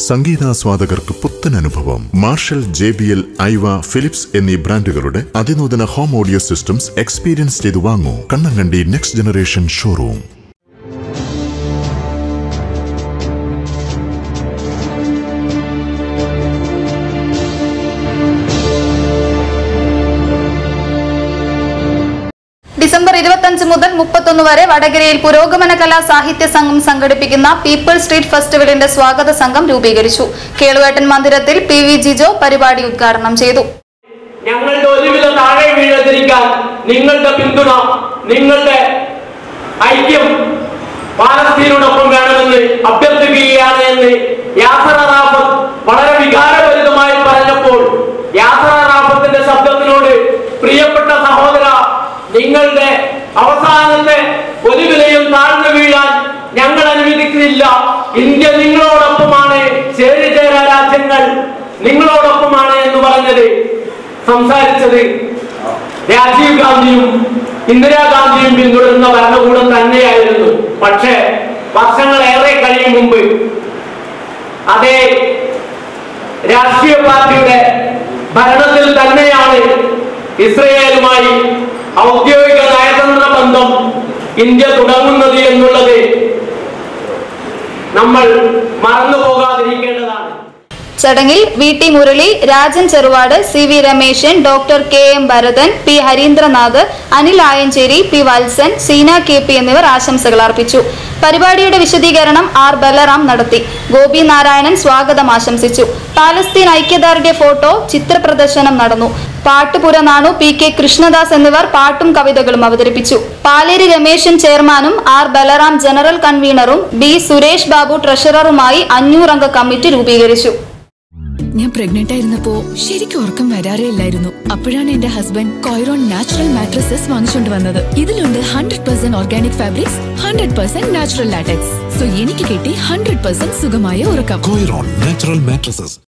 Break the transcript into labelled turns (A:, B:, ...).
A: സംഗീതാസ്വാദകർക്ക് പുത്തൻ അനുഭവം Marshall J B L Aiwa Philips എന്നീ ബ്രാൻഡുകളുടെ അതിനൂതന ഹോം ഓഡിയോ സിസ്റ്റംസ് എക്സ്പീരിയൻസ് ചെയ്തു വാങ്ങൂ കണ്ണങ്കണ്ടി നെക്സ്റ്റ് ജനറേഷൻ ഷോറൂം
B: ഡിസംബർ ഇരുപത്തഞ്ച് മുതൽ മുപ്പത്തൊന്ന് വരെ വടകരയിൽ പുരോഗമന കലാ സാഹിത്യ സംഘം സംഘടിപ്പിക്കുന്ന പീപ്പിൾ സ്ട്രീറ്റ് ഫെസ്റ്റിവലിന്റെ സ്വാഗത സംഘം രൂപീകരിച്ചു കേളുവേട്ടൻ മന്ദിരത്തിൽ പി വി ജിജോ പരിപാടി ഉദ്ഘാടനം ചെയ്തു
C: ഞങ്ങളുടെ ഒരുവിധ താഴെ വീഴാതിരിക്കാൻ നിങ്ങളുടെ പിന്തുണ നിങ്ങളുടെ ഐക്യം പാലസ്തീനോടൊപ്പം വേണമെന്ന് അഭ്യർത്ഥിക്കുകയാണ് എന്ന് യാസർ അറാഫത്ത് വളരെ വികാരഭരിതമായി പറഞ്ഞപ്പോൾ യാസർ അറാഫത്തിന്റെ ശബ്ദത്തിനോട് പ്രിയപ്പെട്ട സഹോദര നിങ്ങളുടെ അവസാനത്തെ ഒരു വിലയും താഴ്ന്നു വീഴാൻ ഞങ്ങൾ അനുവദിക്കുന്നില്ല ഇന്ത്യ നിങ്ങളോടൊപ്പമാണ് ചേരിചേര രാജ്യങ്ങൾ നിങ്ങളോടൊപ്പമാണ് എന്ന് പറഞ്ഞത് സംസാരിച്ചത് രാജീവ് ഗാന്ധിയും ഇന്ദിരാഗാന്ധിയും പിന്തുടരുന്ന ഭരണകൂടം തന്നെയായിരുന്നു പക്ഷേ വർഷങ്ങളേറെ കഴിയും മുമ്പ് അതേ രാഷ്ട്രീയ പാർട്ടിയുടെ ഭരണത്തിൽ തന്നെയാണ് ഇസ്രയേലുമായി ഔദ്യോഗിക നയതന്ത്ര ബന്ധം ഇന്ത്യ തുടങ്ങുന്നത് എന്നുള്ളത് നമ്മൾ മറന്നു പോകാതിരിക്കേണ്ടതാണ്
B: ചടങ്ങിൽ V T Murali Rajan Cheruvad C V Rameshan doctor K M Bharathan P Harindranath Anil Ayanchery P Valsan Seena K P എന്നിവർ ആശംസകൾ അർപ്പിച്ചു പരിപാടിയുടെ വിശദീകരണം ആർ ബലറാം നടത്തി ഗോപി നാരായണൻ സ്വാഗതം ആശംസിച്ചു പാലസ്തീൻ ഐക്യദാർഢ്യ ഫോട്ടോ ചിത്രപ്രദർശനം നടന്നു പാട്ടുപുര നാണു പി കെ കൃഷ്ണദാസ് എന്നിവർ പാട്ടും കവിതകളും അവതരിപ്പിച്ചു പാലേരി രമേശൻ ചെയർമാനും ആർ ബലറാം ജനറൽ കൺവീനറും ബി സുരേഷ് ബാബു ട്രഷററുമായി അഞ്ഞൂറംഗ കമ്മിറ്റി രൂപീകരിച്ചു
D: ഞാൻ പ്രഗ്നന്റ് ആയിരുന്നപ്പോ ശരിക്കും ഉറക്കം വരാറേ ഇല്ലായിരുന്നു അപ്പോഴാണ് എന്റെ ഹസ്ബൻഡ് കോയറോൺ നാച്ചുറൽ മാട്രസസ് വാങ്ങിച്ചുകൊണ്ട് വന്നത് ഇതിലുണ്ട് hundred percent organic fabrics hundred percent natural latex so എനിക്ക് കിട്ടി ഹൺഡ്രഡ് പെർസെന്റ് സുഖമായ ഉറക്കം
E: Coiron Natural Mattresses